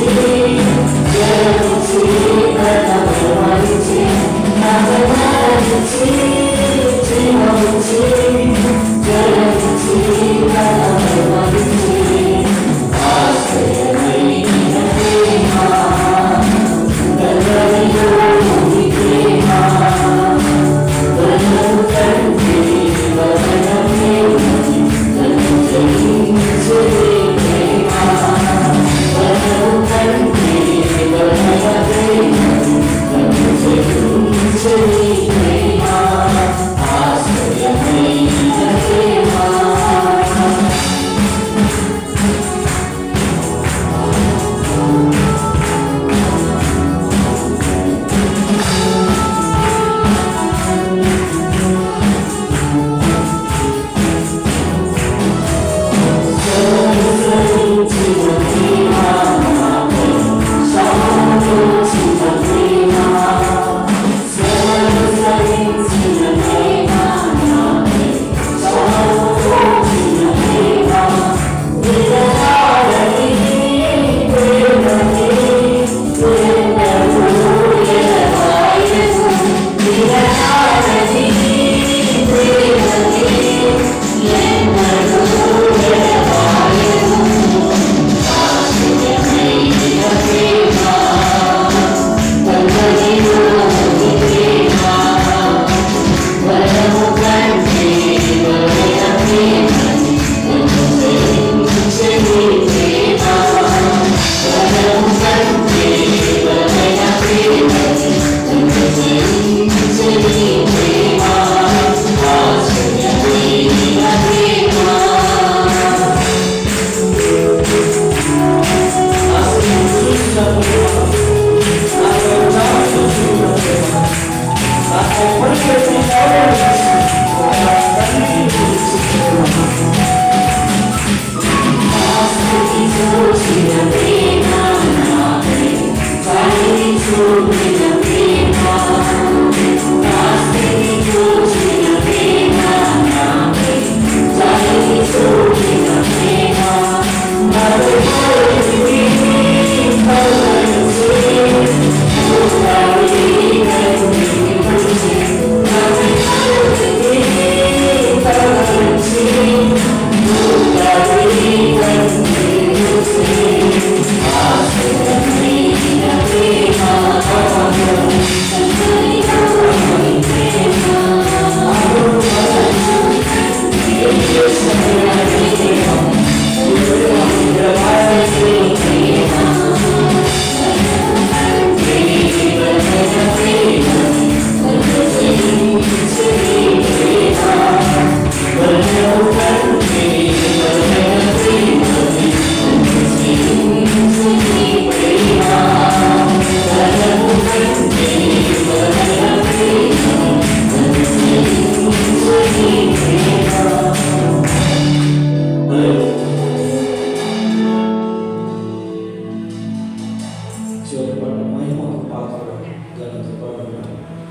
చివరి పాట మహిమకు పాత్ర ఘనత పాడుగా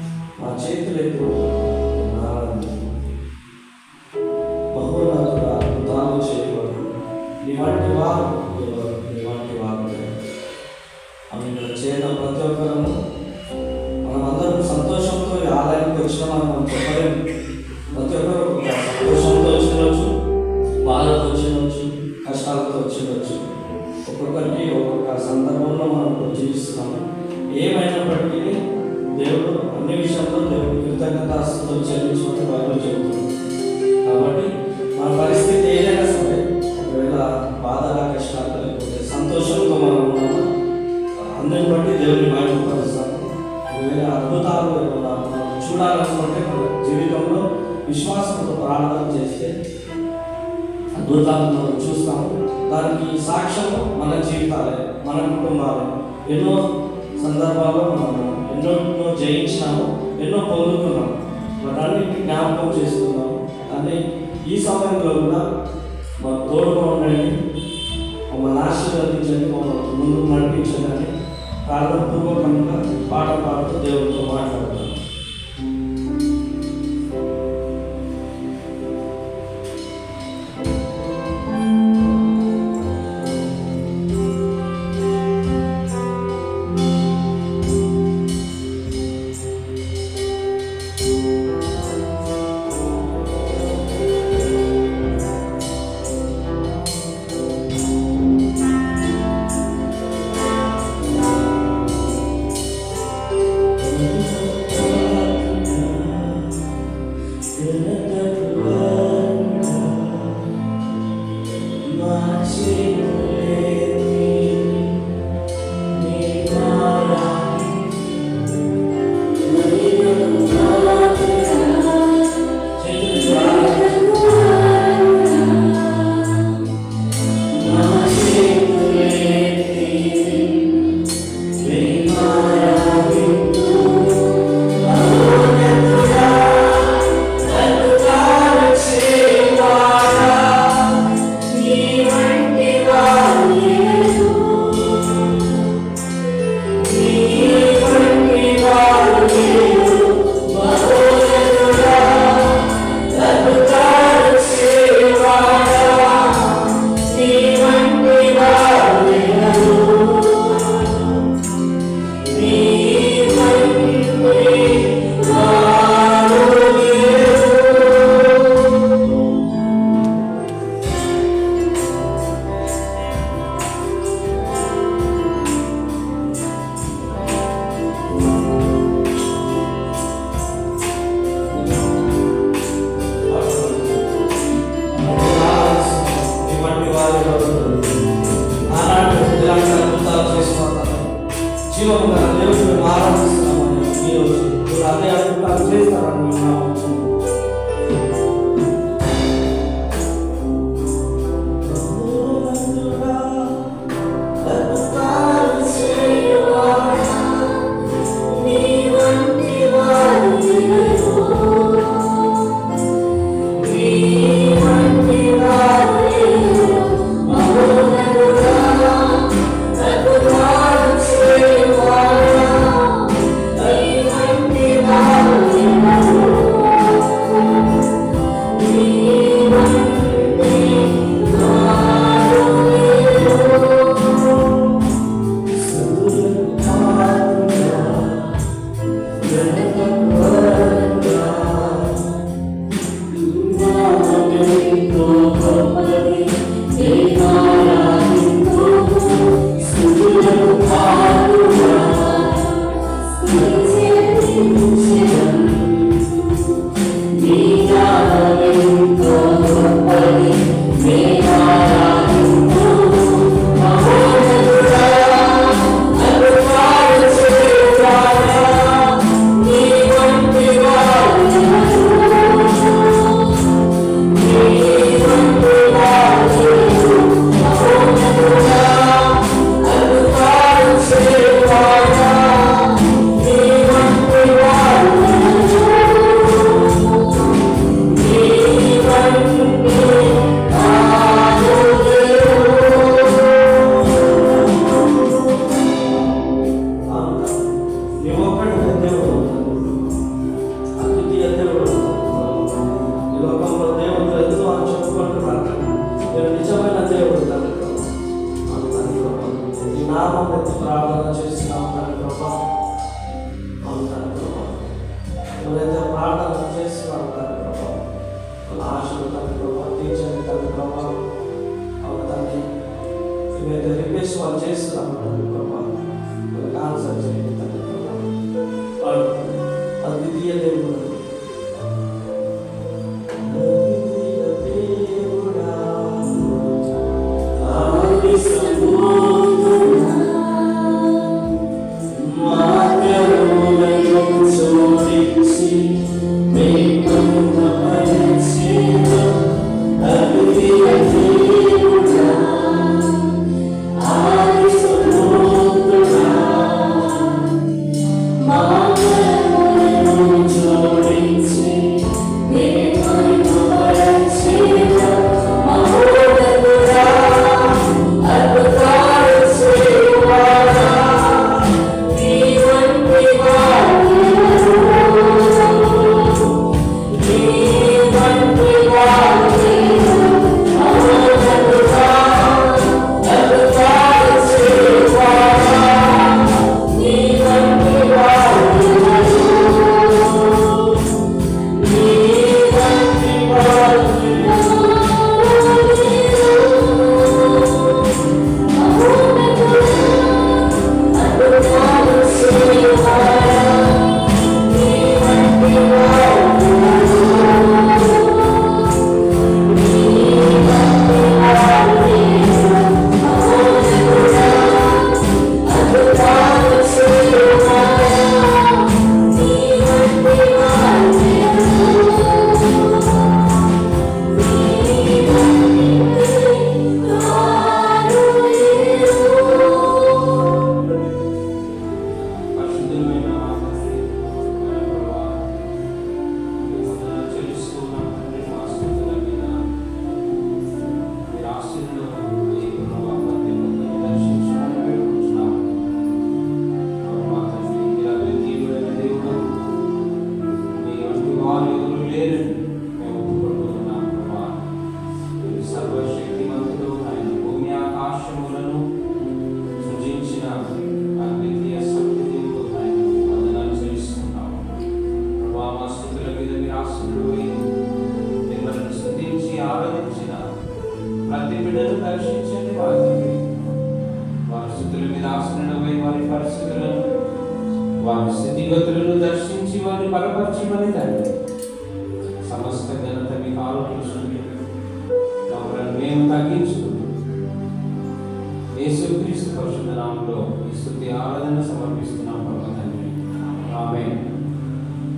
మా చేతులెత్తు నారాయణ మహోన్నతుడ అద్భుతాలు చేయబడు నీ వంటి వారు ఎవరు? నీ వంటి వారు లేరు. ఆమె ఇక్కడ చేరిన ప్రతి ఒక్కరము మనమందరం సంతోషంతో ఈ ఆలయానికి వచ్చినామని మనం చెప్పలేము ప్రతి ఒక్కరు ఒక సంతోషంతో వచ్చినవచ్చు బాధతో వచ్చినవచ్చు కష్టాలతో వచ్చినవచ్చు ఒక్కొక్కరికి ఒక్కొక్క సందర్భంలో మనం జీవిస్తున్నాము ఏమైనప్పటికీ దేవుడు అన్ని విషయంలో దేవుడు కృతజ్ఞతాస్తుతో చెల్లించమని బైబిల్ చెబుతుంది కాబట్టి మన పరిస్థితి ఏదైనా సరే ఒకవేళ బాధగా కష్టాలు లేకపోతే సంతోషంతో మనం ఉన్నాము అందరిని బట్టి దేవుని బయటపరుస్తాము ఒకవేళ అద్భుతాలు ఏమన్నా మనం చూడాలనుకుంటే మన జీవితంలో విశ్వాసంతో ప్రార్థన చేస్తే అద్భుతాలను మనం చూస్తాము దానికి సాక్ష్యం మన జీవితాలే మన కుటుంబాలే ఎన్నో సందర్భాల్లో మనం ఎన్నో ఎన్నో జయించినాము ఎన్నో పొందుకున్నాము వాటన్నిటిని జ్ఞాపకం చేసుకున్నాము కానీ ఈ సమయంలో కూడా మాకు తోడుగా ఉండండి మమ్మల్ని ఆశీర్వదించండి మమ్మల్ని ముందుకు నడిపించండి అని ప్రార్థనపూర్వకంగా పాట పాడుతూ దేవుడితో మాట్లాడతాం ఆ జీవం గల దేవుడు మేము ఆరాధిస్తున్నామని ఈరోజు మీరు అదే అద్భుతాలు చేస్తారని మేము నమ్ముతున్నాము. నీ ఒక్కడే దేవుడు అద్వితీయ దేవుడు ఈ లోకంలో దేవుడు లేదు అని చెప్పుకుంటున్నారు నేను నిజమైన దేవుడు తండ్రి ప్రభు. అవును తండ్రి ప్రభు. ఈ నామం ఎత్తి ప్రార్థన చేస్తున్నాం తండ్రి ప్రభా అవును తండ్రి ప్రభా ఎవరైతే ప్రార్థన చేస్తున్నారు తండ్రి ప్రభా వాళ్ళ ఆశలు తండ్రి ప్రభా తీర్చండి తండ్రి ప్రభా అవును తండ్రి ఇవైతే రిక్వెస్ట్ వాళ్ళు చేస్తున్నాం తండ్రి ప్రభా వాళ్ళకి ఆన్సర్ చేయండి తండ్రి ప్రభా వాళ్ళు అద్వితీయ దేవుడు అద్వితీయ దేవుడా ఆది సంపూర్ణుడా మాతరులను చోదించి మేకున్న పరిచిన అద్వితీయ దేవుడా ఆది సంపూర్ణుడా మాతరులను చోదించి మేకున్న పరిచిన మహోన్నతుడా అద్భుతాలు చేయువాడా నీ వంటి వాడు నీ వంటి వాడు మహోన్నతుడా అద్భుతాలు చేయువాడా నీ వంటి వాడు నీ వంటి పరిశుద్ధమైన మా తండ్రి, మన ప్రభువా, మీ వందనాలు చెల్లిస్తున్నాం తండ్రి, మా స్తుతుల మీద. మీరు ఆశీర్వదించు ఈ ప్రభువా, ప్రతి ఒక్కరిని దర్శించమని వేడుకుంటున్నాం. ప్రభువా తండ్రి, మీరు అద్వితీయుడైన దేవుడు. మీ వంటి వారు ఎవరు లేరని మేము ఒప్పుకుంటున్నాం ప్రభువా. మీరు సర్వశక్తిమంతుడు ఆయన భూమి ఆకాశములను సృజించిన అద్వితీయ శక్తి దేవుడు ఆయన వందనాలు చెల్లిస్తున్నాం ప్రభా మా స్థుతుల మీద మీరు ఆశీర్వై మిమ్మల్ని స్థుతించి ఆరాధించిన ప్రతి బిడ్డను దర్శించండి వారి తండ్రి వారి స్థుతుల మీద ఆశీర్వై వారి పరిస్థితులను వారి స్థితిగతులను దర్శించి వారిని బలపరచమని తండ్రి సమస్త ఘనత మీకు ఆరోపించండి మమ్మల్ని మేము తగ్గించుకుంటాం యేసుక్రీస్తు పరిశుద్ధ నామంలో ఈ స్తుతి ఆరాధన సమర్పిస్తున్నాం పరమ తండ్రి ఆమేన్